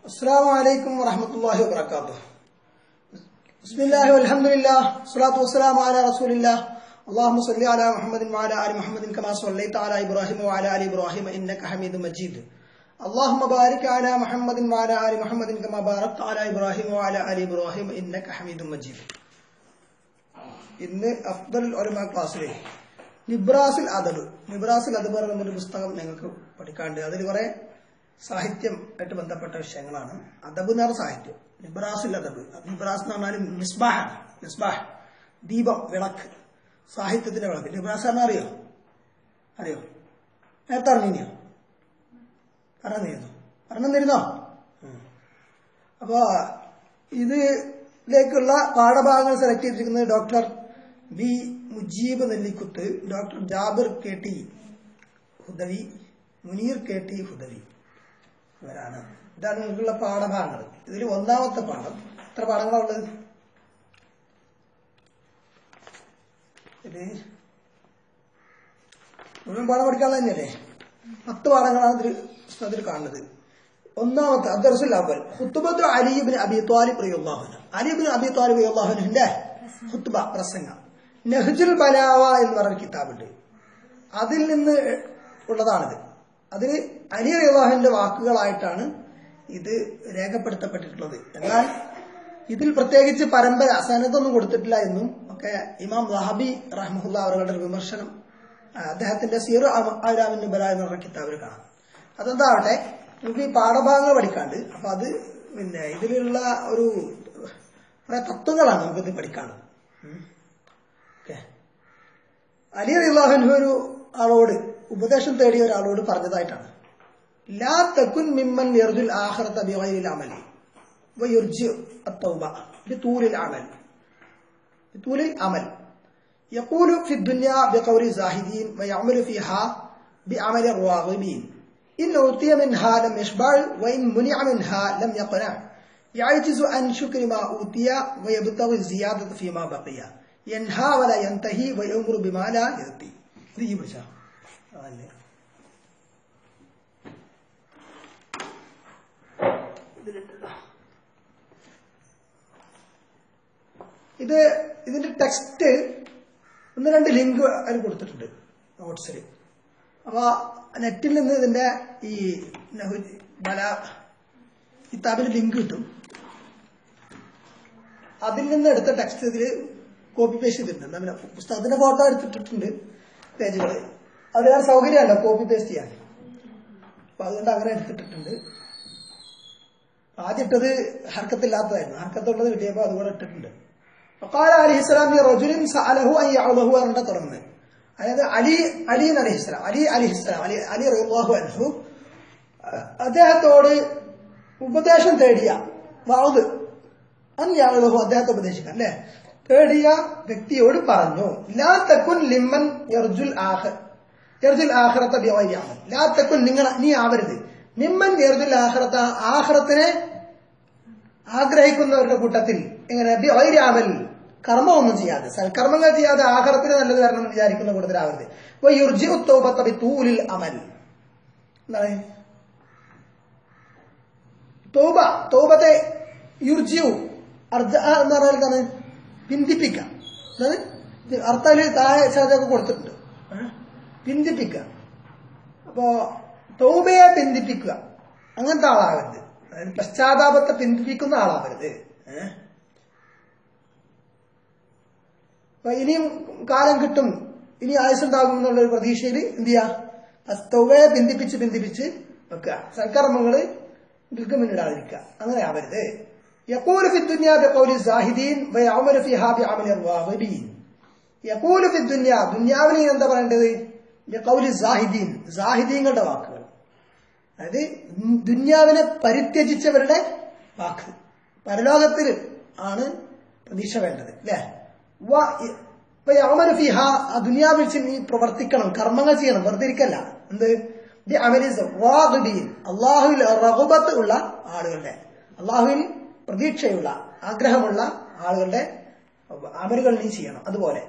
السلام عليكم ورحمة الله وبركاته بسم الله والحمد لله والصلاة والسلام على رسول الله اللهم صل على محمد وعلى آل محمد كما صليت على إبراهيم وعلى آل إبراهيم إنك حميد مجيد اللهم بارك على محمد وعلى آل محمد كما باركت على إبراهيم وعلى آل إبراهيم إنك حميد مجيد ഇന്ന് അഫ്ദൽ ഒരമ ക്ലാസ്സിലെ നിബ്രാസിൽ അദബ് നിബ്രാസിൽ അദബ് എന്നൊരു പുസ്തകം ഞങ്ങൾക്ക് പഠിക്കാണ്ട് അതിൽ കുറെ സാഹിത്യം ആയിട്ട് ബന്ധപ്പെട്ട വിഷയങ്ങളാണ് അദബ് എന്ന് പറഞ്ഞ സാഹിത്യം നിബ്രാസിൽ അദബ് നിബ്രാസ് എന്ന് പറഞ്ഞാൽ മിസ്ബാഹാണ് മിസ്ബാഹ് ദീപം വിളക്ക് സാഹിത്യത്തിന്റെ വിളക്ക് നിബ്രാസ് പറഞ്ഞാൽ അറിയോ അറിയോ നേരത്തെ അറിഞ്ഞോ പറഞ്ഞിരുന്നു പറഞ്ഞിരുന്നോ അപ്പോ ഇതിലേക്കുള്ള പാഠഭാഗങ്ങൾ സെലക്ട് ചെയ്തിരിക്കുന്നത് doctor B Mujeeb Nellikuth doctor Jabir K T Hudawi Muneer K T Hudawi ഇവരാണ് ഇതാണ് നിങ്ങൾക്കുള്ള പാഠഭാഗങ്ങൾ ഇതിൽ ഒന്നാമത്തെ പാഠം എത്ര പാഠങ്ങളുള്ളത് ഇത് മുഴുവൻ പാഠം പഠിക്കാനുള്ള തന്നെയല്ലേ പത്ത് പാഠങ്ങളാണ് ഇതിൽ പുസ്തകത്തിൽ കാണുന്നത് ഒന്നാമത്തെ അദ്ദർസുൽ അവൽ ഹുത്തുബത്ത് അലിബിൻ അബി ത്വാലിബ് റളിയല്ലാഹുന അലിബിൻ അബി ത്വാലിബ് റളിയല്ലാഹുവിന്റെ ഹുത്തുബ പ്രസംഗം നെഹ്ജുൽ ബലാവ എന്ന് പറഞ്ഞ കിതാബുണ്ട് അതിൽ നിന്ന് ഉള്ളതാണിത് അതിൽ അലി റളിയല്ലാഹുവിന്റെ വാക്കുകളായിട്ടാണ് ഇത് രേഖപ്പെടുത്തപ്പെട്ടിട്ടുള്ളത് എന്നാൽ ഇതിൽ പ്രത്യേകിച്ച് പരമ്പര സനതൊന്നും കൊടുത്തിട്ടില്ല എന്നും ഒക്കെ ഇമാം വഹബി റഹ്മുല്ല അവരുടെ ഒരു വിമർശനം അദ്ദേഹത്തിന്റെ സീറു അലാമിൻ ബല എന്ന് പറഞ്ഞ കിതാബിൽ കാണാം അതെന്താവട്ടെ നമുക്ക് ഈ പാഠഭാഗങ്ങൾ പഠിക്കാണ്ട് അപ്പൊ അത് പിന്നെ ഇതിലുള്ള ഒരു കുറെ തത്വങ്ങളാണ് നമുക്കിത് പഠിക്കാനുള്ളത് ഓക്കെ അലി അലിഹു ഒരു ആളോട് ഉപദേശം തേടിയ ഒരാളോട് പറഞ്ഞതായിട്ടാണ് ലാ തക്കുൻ മിമ്മൻ യർജുൽ ആഖിറത ബിഗൈരിൽ അമലി വയുർജി التوبة بطول العمل بطول العمل يقول في الدنيا بقول الزاهدين ويعمل فيها بعمل الراغبين إن أعطي منها لم يشبع وإن منع منها لم يقنع يعجز عن شكر ما أوتي ويبتغي الزيادة فيما بقي ينهى ولا ينتهي ويأمر بما لا يأتي دي بشا ഇത് ഇതിന്റെ ടെക്സ്റ്റ് ഒന്ന് രണ്ട് ലിങ്ക് അതിൽ കൊടുത്തിട്ടുണ്ട് നോട്ട്സിൽ അപ്പൊ നെറ്റിൽ നിന്ന് ഇതിന്റെ ഈ ബല കിതാബിന് ലിങ്ക് കിട്ടും അതിൽ നിന്ന് എടുത്ത ടെക്സ്റ്റ് ഇതിൽ കോപ്പി പേസ്റ്റ് ചെയ്തിട്ടുണ്ട് പിന്നെ പുസ്തകത്തിന്റെ ഫോട്ടോ എടുത്തിട്ടുണ്ട് പേജുകൾ അത് ഞാൻ സൗകര്യമല്ല കോപ്പി പേസ്റ്റ് ചെയ്യാൻ അപ്പൊ അതുകൊണ്ട് അങ്ങനെ എടുത്തിട്ടുണ്ട് ആദ്യം ഇട്ടത് ഹർക്കത്തില്ലാത്തതായിരുന്നു ഹർക്കത്തുള്ളത് കിട്ടിയപ്പോൾ അതുകൂടെ ഇട്ടിട്ടുണ്ട് وقال عليه السلام لرجل سأله أن يعظه പറഞ്ഞിട്ട് തുടങ്ങുന്നത് അതായത് അലി അലി അലിഹിസ്ലാം അലി അലിഹിസ്ലാം അലി അലി റഹ്ലാഹു അൻഹു അദ്ദേഹത്തോട് ഉപദേശം തേടിയ വാത് അന്യാളഹു അദ്ദേഹത്തെ ഉപദേശിക്കാം അല്ലെ തേടിയ വ്യക്തിയോട് പറഞ്ഞു ലാ തക്കുൻ ലിമ്മൻ യർജുൽ ആഹ യർജുൽ ആഹ്റത്ത ബിവൈര്യാമൻ ലാ തക്കുൻ നിങ്ങൾ നീ ആവരുത് മിമ്മൻ യർജുൽ ആഹ്റത്ത ആഹ്റത്തിനെ ആഗ്രഹിക്കുന്നവരുടെ കൂട്ടത്തിൽ എങ്ങനെ ബിവൈര്യാമൽ കർമ്മമൊന്നും ചെയ്യാതെ സൽക്കർമ്മങ്ങൾ ചെയ്യാതെ ആഹാരത്തിന് നല്ലത് വരണം എന്ന് വിചാരിക്കുന്ന കൂട്ടത്തിലാവരുത് തൂലിൽ അമൽ എന്താണ് തോബ തോബത്തെ യുർജിയു അർജ എന്ന് പറഞ്ഞാൽ എന്താണ് പിന്തിപ്പിക്കുക അതായത് അർത്ഥത്തിൽ താഴെ സാധ്യത കൊടുത്തിട്ടുണ്ട് പിന്തിപ്പിക്കുക അപ്പോ തോബയെ പിന്തിപ്പിക്കുക അങ്ങനത്തെ ആളാവരുത് അതായത് പശ്ചാത്താപത്തെ പിന്തിപ്പിക്കുന്ന ആളാവരുത് ഏഹ് അപ്പൊ ഇനിയും കാലം കിട്ടും ഇനി ആയുസുണ്ടാകും എന്നുള്ള ഒരു പ്രതീക്ഷയിൽ എന്ത് ചെയ്യാ അസ്തവയെ ബന്ധിപ്പിച്ച് ബന്ധിപ്പിച്ച് വെക്കുക സൽക്കർമ്മങ്ങള് ഇതിൽക്ക് മുന്നിടാതിരിക്കുക അങ്ങനെ ആവരുത് يقول في الدنيا بقول الزاهدين ويعمل فيها بعمل الراغبين يقول في الدنيا ദുനിയാവിൽ എന്താ പറയേണ്ടത് ബിഖൗലി സാഹിദീൻ സാഹിദീങ്ങളുടെ വാക്കുകൾ അതായത് ദുന്യാവിനെ പരിത്യജിച്ചവരുടെ വാക്ക് പരലോകത്തിൽ ആണ് പ്രതീക്ഷ വേണ്ടത് അല്ലേ അമല ഫിഹ ആ ദുനിയാവിൽ നീ പ്രവർത്തിക്കണം കർമ്മങ്ങൾ ചെയ്യണം വെറുതെ ഇരിക്കല്ല എന്ത് അള്ളാഹുവിൽ റഹുബത്ത് ഉള്ള ആളുകളുടെ അള്ളാഹുവിൽ പ്രതീക്ഷയുള്ള ആഗ്രഹമുള്ള ആളുകളുടെ അമലുകൾ നീ ചെയ്യണം അതുപോലെ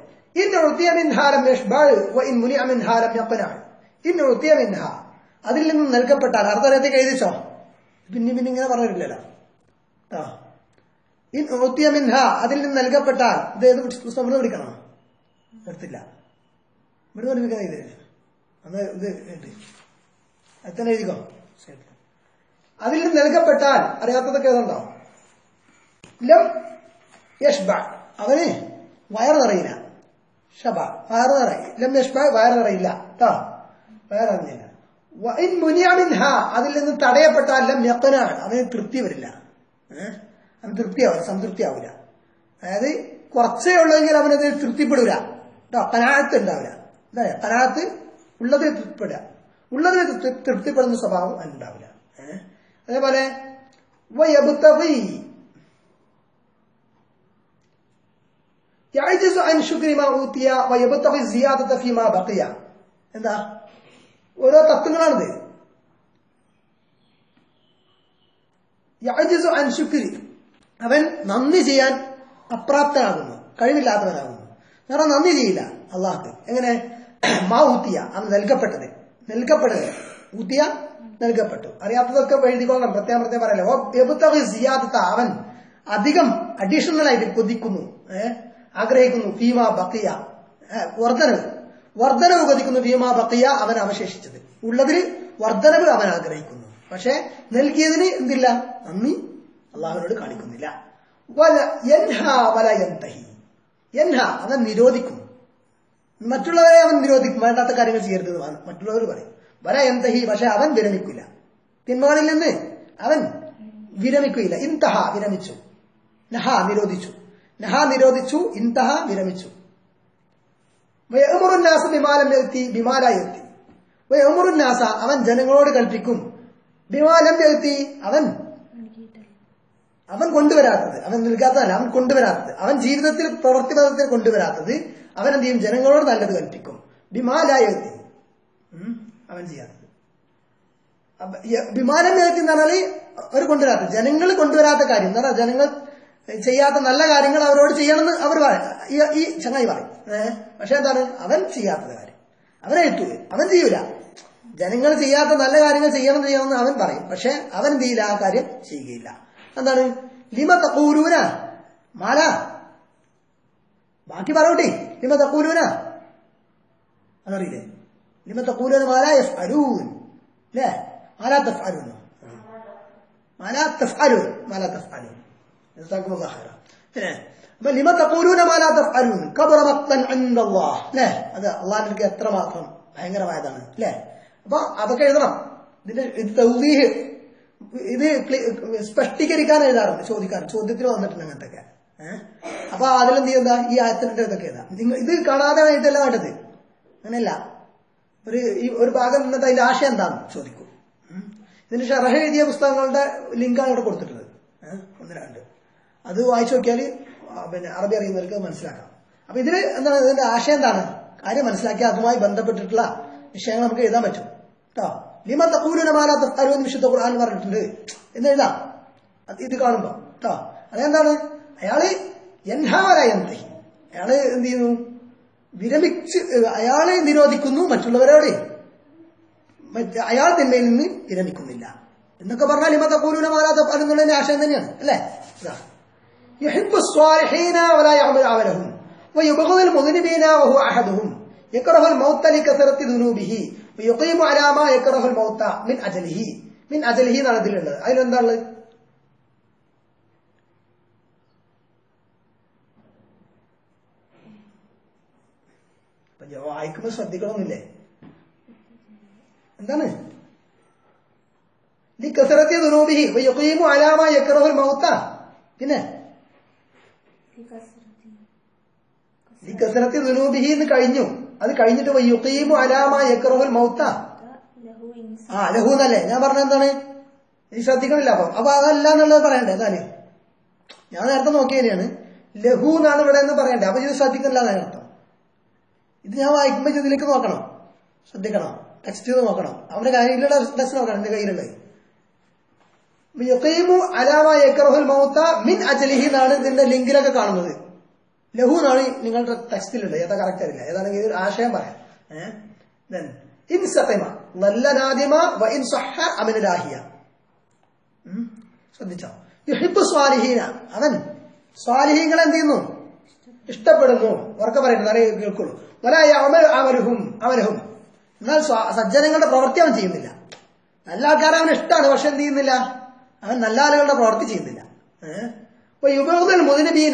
അതിൽ നിന്നും നൽകപ്പെട്ടാൽ അർദ്ധരത്തേക്ക് എഴുതിച്ചോ പിന്നെ പിന്നെ ഇങ്ങനെ പറഞ്ഞിട്ടില്ലല്ലോ ആ ഇൻ ഊത്തിയ മിൻഹ അതിൽ നിന്ന് നൽകപ്പെട്ടാൽ ഇത് ഏത് പുസ്തകം ഇവിടെ പഠിക്കണോ എടുത്തില്ല ഇവിടെ പഠിപ്പിക്കാൻ ഇത് അന്ന് ഇത് ഉണ്ട് അത് തന്നെ എഴുതിക്കോ ശരി. അതിൽ നിന്ന് നൽകപ്പെട്ടാൽ അറിയാത്തതൊക്കെ ഏതുണ്ടോ ലം യഷ്ബ അവന് വയറ് നിറയില്ല ഷബ വയറ് നിറയും ലം യഷ്ബ വയറ് നിറയില്ല കേട്ടോ വയറ് നിറഞ്ഞില്ല വഇൻ മുനിയ മിൻഹ അതിൽ നിന്ന് തടയപ്പെട്ടാൽ ലം യഖന അവന് തൃപ്തി വരില്ല ഏഹ് അവന് തൃപ്തിയാവില്ല സംതൃപ്തിയാവില്ല അതായത് കുറച്ചേ ഉള്ളെങ്കിൽ അവനത് തൃപ്തിപ്പെടില്ല കേട്ടോ കനാത്ത് ഉണ്ടാവില്ല എന്താ കനാത്ത് ഉള്ളതിൽ തൃപ്തിപ്പെടുക ഉള്ളതിൽ തൃപ്തി- തൃപ്തിപ്പെടുന്ന സ്വഭാവം അവനുണ്ടാവില്ല ഏഹ് അതേപോലെ വയബുത്തവി يعجز عن شكر ما أوتي ويبتغي الزيادة فيما بقي എന്താ ഓരോ തത്വങ്ങളാണിത് യഅജിസു അൻ ശുക്രി അവൻ നന്ദി ചെയ്യാൻ അപ്രാപ്തനാകുന്നു കഴിവില്ലാത്തവനാകുന്നു കാരണം നന്ദി ചെയ്യില്ല അള്ളാഹ്ക്ക് എങ്ങനെ മാ ഊത്തിയ അവൻ നൽകപ്പെട്ടത് നൽകപ്പെട്ടത് ഊത്തിയ നൽകപ്പെട്ടു അറിയാത്തതൊക്കെ എഴുതിക്കൊള്ളണം പ്രത്യേകം പ്രത്യേകം പറയല്ലോ ഓ എബുത്തവി സിയാദത്ത അവൻ അധികം അഡീഷണൽ ആയിട്ട് കൊതിക്കുന്നു ഏഹ് ആഗ്രഹിക്കുന്നു ഫീമ ബക്കിയ ഏഹ് വർധനവ് വർധനവ് കൊതിക്കുന്നു ഭീമ ബക്കിയ അവൻ അവശേഷിച്ചത് ഉള്ളതിൽ വർധനവ് അവൻ ആഗ്രഹിക്കുന്നു പക്ഷെ നൽകിയതിന് എന്തില്ല നന്ദി അള്ളാഹുവിനോട് കാണിക്കുന്നില്ല വല യൻഹ വല യന്തഹി യൻഹ അവൻ നിരോധിക്കുന്നു മറ്റുള്ളവരെ അവൻ നിരോധിക്കും വേണ്ടാത്ത കാര്യങ്ങൾ ചെയ്യരുത് എന്ന് മറ്റുള്ളവർ പറയും വല യന്തഹി പക്ഷെ അവൻ വിരമിക്കില്ല തിന്മകളിൽ നിന്ന് അവൻ വിരമിക്കുകയില്ല ഇന്തഹ വിരമിച്ചു നഹ നിരോധിച്ചു നഹ നിരോധിച്ചു ഇന്തഹ വിരമിച്ചു വയമുറുന്നാസ വിമാലം എത്തി വിമാലായെത്തി വയമുറുന്നാസ അവൻ ജനങ്ങളോട് കൽപ്പിക്കും വിമാലം എത്തി അവൻ അവൻ കൊണ്ടുവരാത്തത് അവൻ നൽകാത്തതല്ല അവൻ കൊണ്ടുവരാത്തത് അവൻ ജീവിതത്തിൽ പ്രവൃത്തിപഥത്തിൽ കൊണ്ടുവരാത്തത് അവൻ എന്ത് ചെയ്യും ജനങ്ങളോട് നല്ലത് കൽപ്പിക്കും വിമാലായെത്തി അവൻ ചെയ്യാത്തത് അപ്പൊ ഈ വിമാനം എത്തി എന്ന് പറഞ്ഞാല് അവർ കൊണ്ടുവരാത്തത് ജനങ്ങൾ കൊണ്ടുവരാത്ത കാര്യം എന്താ പറയുക ജനങ്ങൾ ചെയ്യാത്ത നല്ല കാര്യങ്ങൾ അവരോട് ചെയ്യണമെന്ന് അവർ പറയും ഈ- ഈ ചങ്ങായി പറയും ഏഹ് പക്ഷെ എന്താണ് അവൻ ചെയ്യാത്തത് കാര്യം അവനെ എത്തു അവൻ ചെയ്യൂല ജനങ്ങൾ ചെയ്യാത്ത നല്ല കാര്യങ്ങൾ ചെയ്യണം ചെയ്യണമെന്ന് അവൻ പറയും പക്ഷെ അവൻ എന്ത് ചെയ്യില്ല ആ കാര്യം ചെയ്യുകയില്ല എന്താണ് ലിമ തക്കൂലൂന മാല ബാക്കി പറയട്ടെ ലിമ തക്കൂലൂന അതറിയില്ലേ ലിമ തക്കൂലൂന മാല യഫ് അലൂൻ അല്ലേ മാല തഫ് അലൂനോ മാല തഫ് അലൂൻ മാല തഫ് അലൂൻ جزاكم الله خيرا പിന്നെ അപ്പൊ ലിമ തഖൂലൂന മാ ലാ തഫ്അലൂൻ കബറ മഖ്തൻ ഇൻദല്ലാഹ് ല്ലേ അത് അള്ളാഹിലേക്ക് എത്ര മാത്രം ഭയങ്കരമായതാണ് ല്ലേ അപ്പൊ അതൊക്കെ എഴുതണം ഇതിന്റെ ഇത് തൗദീഹ് ഇത് ക്ലി- സ്പഷ്ടീകരിക്കാൻ എഴുതാറുണ്ട് ചോദിക്കാൻ ചോദ്യത്തിൽ വന്നിട്ടുണ്ട് അങ്ങനത്തൊക്കെ ഏഹ് അപ്പൊ അതിലെന്ത് ചെയ്യുന്ന ഈ ആയത്തിന്റെ ഇതൊക്കെ എഴുതാം നിങ്ങൾ ഇത് കാണാതെ എഴുതല്ല വേണ്ടത് അങ്ങനെയല്ല ഒരു ഈ ഒരു ഭാഗം നിന്നിട്ട് അതിന്റെ ആശയം എന്താണെന്ന് ചോദിക്കും ഉം. ഇതിന് ഷറഹ എഴുതിയ പുസ്തകങ്ങളുടെ ലിങ്കാണ് ഇവിടെ കൊടുത്തിട്ടുള്ളത് ഏഹ് ഒന്ന് രണ്ട് അത് വായിച്ചു നോക്കിയാൽ പിന്നെ അറബി അറിയുന്നവർക്ക് അത് മനസ്സിലാക്കാം അപ്പൊ ഇതില് എന്താണ് ഇതിന്റെ ആശയം എന്താണ് കാര്യം മനസ്സിലാക്കി അതുമായി ബന്ധപ്പെട്ടിട്ടുള്ള വിഷയങ്ങൾ നമുക്ക് എഴുതാൻ പറ്റും കേട്ടോ ലിമ തക്കൂലിന മാലാ തഫ്അലൂ എന്ന് വിശുദ്ധ ഖുർആൻ പറഞ്ഞിട്ടുണ്ട് എന്ന് എഴുതാം അത് ഇത് കാണുമ്പോ കേട്ടോ അതെന്താണ് അയാള് എൻഹാവരായന്തഹി അയാള് എന്ത് ചെയ്യുന്നു വിരമിച്ച് അയാളെ നിരോധിക്കുന്നു മറ്റുള്ളവരോട് മറ്റ് അയാൾ തിന്മയിൽ നിന്ന് വിരമിക്കുന്നില്ല എന്നൊക്കെ പറഞ്ഞാൽ ഇമ തക്കൂലൂന മാലാ തഫ്അലൂ എന്നുള്ളതിന്റെ ആശയം തന്നെയാണ് അല്ലേ ഇതാ يحب الصالحين ولا يعمل عملهم ويبغض المذنبين وهو أحدهم يكره الموت لكثرة ذنوبه ويقيم على ما يكره الموت من أجله من أجله എന്നാണ് ഇതിലുള്ളത് അതിലെന്താണ് അപ്പൊ ഞാൻ വായിക്കുമ്പോൾ ശ്രദ്ധിക്കണമെന്നില്ലേ എന്താണ് ലിക്കസറത്തി ദുനൂബിഹി വയുഖീമു അലാ മാ യക്റഹുൽ മൗത്ത പിന്നെ ലിക്കസറത്തി ദുനൂബിഹി എന്ന് കഴിഞ്ഞു അത് കഴിഞ്ഞിട്ട് വയുഖീമു അലാ മാ യക്റഹുൽ മൗത്ത ആ ലഹു എന്നല്ലേ ഞാൻ പറഞ്ഞ എന്താണ് ഈ ശ്രദ്ധിക്കണില്ല അപ്പൊ അപ്പൊ അതല്ല എന്നുള്ളത് പറയണ്ടേ എന്താണ് ഞാൻ നേരത്തെ നോക്കിയതിനാണ് ലഹു എന്നാണ് ഇവിടെ എന്ന് പറയണ്ടേ അപ്പൊ ഇത് ശ്രദ്ധിക്കണില്ല എന്നാണ് അർത്ഥം ഇത് ഞാൻ വായിക്കുമ്പോൾ ഇതിലേക്ക് നോക്കണം ശ്രദ്ധിക്കണം ടെക്സ്റ്റ് നോക്കണം അവന്റെ കയ്യിലുള്ള ടെക്സ്റ്റ് നോക്കണം എന്റെ കയ്യിലുള്ളത് യുക്കീമു അലാമ യക്റഹുൽ മൗത്ത മിൻ അജലിഹി എന്നാണ് ഇതിന്റെ ലിങ്കിലൊക്കെ കാണുന്നത് ലഹു എന്നാണ് നിങ്ങളുടെ ടെക്സ്റ്റിലുള്ളത് ഏതാ കറക്റ്റ് അറിയില്ല ഏതാണെങ്കിൽ ഒരു ആശയം പറയാം ഏഹ് ഇൻ സഖിമ നല്ല നാദിമ വ ഇൻ സഹ അമിന ലാഹിയ ശ്രദ്ധിച്ചോ യുഹിബ് സ്വാലിഹീന അവൻ സ്വാലിഹീങ്ങളെ എന്ത് ചെയ്യുന്നു ഇഷ്ടപ്പെടുന്നു ഉറക്കെ പറയുന്നു അറിയ കേൾക്കുള്ളൂ വലായ അമൽ അമലുഹും അമലഹും എന്നാൽ സ്വാ- സജ്ജനങ്ങളുടെ പ്രവൃത്തി അവൻ ചെയ്യുന്നില്ല നല്ല ആൾക്കാരെ അവൻ ഇഷ്ടമാണ് പക്ഷെ എന്ത് ചെയ്യുന്നില്ല അവൻ നല്ല ആളുകളുടെ പ്രവൃത്തി ചെയ്യുന്നില്ല ഏഹ് അപ്പൊ യുബോധൽ മുതിനബീന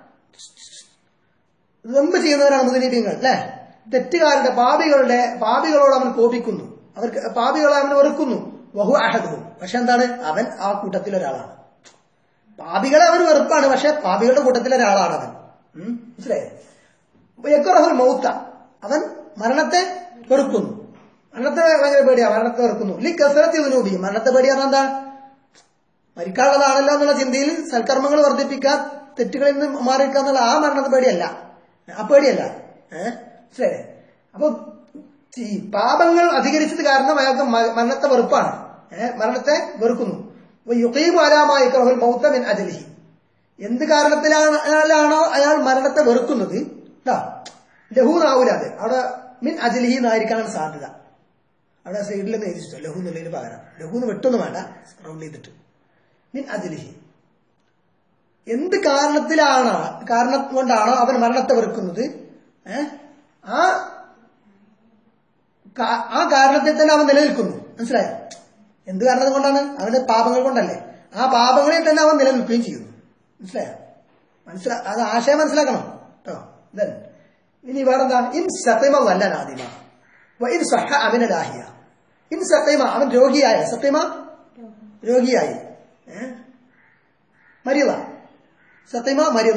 ദമ്പ് ചെയ്യുന്നവരാണ് മുതിനബീങ്ങൾ അല്ലെ തെറ്റുകാരുടെ പാപികളുടെ പാപികളോട് അവൻ കോപിക്കുന്നു അവർക്ക് പാപികളെ അവൻ വെറുക്കുന്നു വഹു അഹദും പക്ഷെ എന്താണ് അവൻ ആ കൂട്ടത്തിൽ ഒരാളാണ് പാപികളെ അവൻ വെറുപ്പാണ് പക്ഷെ പാപികളുടെ കൂട്ടത്തിൽ ഒരാളാണ് അവൻ ഉം, മനസ്സിലായോ അപ്പൊ യക്റഹുൽ മൗത്ത അവൻ മരണത്തെ വെറുക്കുന്നു മരണത്തെ ഭയങ്കര പേടിയാ മരണത്തെ വെറുക്കുന്നു ലി കസരത്തി വിനൂപി മരണത്തെ പേടിയാണ് എന്താ മരിക്കാനുള്ളതാണല്ലോ എന്നുള്ള ചിന്തയിൽ സൽക്കർമ്മങ്ങൾ വർദ്ധിപ്പിക്കുക തെറ്റുകളിൽ നിന്ന് മാറിയിരിക്കുക എന്നുള്ള ആ മരണത്തെ പേടിയല്ല ആ പേടിയല്ല ഏഹ് ശരി അപ്പൊ ഈ പാപങ്ങൾ അധികരിച്ചത് കാരണം അയാൾക്ക് മ- മരണത്തെ വെറുപ്പാണ് ഏഹ് മരണത്തെ വെറുക്കുന്നു യുക്കീം ആലാമായി ക്രഹുൽ മൗത്തമിൻ അജലിഹി എന്ത് കാരണത്തിലാണോ അയാൾ മരണത്തെ വെറുക്കുന്നത് ട്ടാ, ലഹു നാവൂലാതെ അവിടെ മിൻ അജലിഹി എന്നായിരിക്കാനാണ് സാധ്യത അവിടെ സൈഡിൽ നിന്ന് എഴുതിച്ചോ ലഹു എന്നുള്ളതിന് പകരം ലഹു എന്ന് വെട്ടൊന്നും വേണ്ട റൗണ്ട് ചെയ്തിട്ട് മിൻ അജലിഹി എന്ത് കാരണത്തിലാണ് കാരണം കൊണ്ടാണോ അവൻ മരണത്തെ വെറുക്കുന്നത് ഏ? ആ കാ- ആ കാരണത്തിൽ തന്നെ അവൻ നിലനിൽക്കുന്നു മനസ്സിലായോ എന്ത് കാരണം കൊണ്ടാണ് അവന്റെ പാപങ്ങൾ കൊണ്ടല്ലേ ആ പാപങ്ങളിൽ തന്നെ അവൻ നിലനിൽക്കുകയും ചെയ്യുന്നു മനസ്സിലായോ മനസ്സിലാ അത് ആശയം മനസ്സിലാക്കണം കേട്ടോ ദെൻ ഇനി വേറെന്താ ഇൻ സത്യമ വല്ല നാദിമ വ ഇൻ സഹ അമിന ലാഹിയ ഇൻ സത്യമ അവൻ രോഗിയായ സത്യമ രോഗിയായി ഏ? മരിയത സത്യമ മരിയത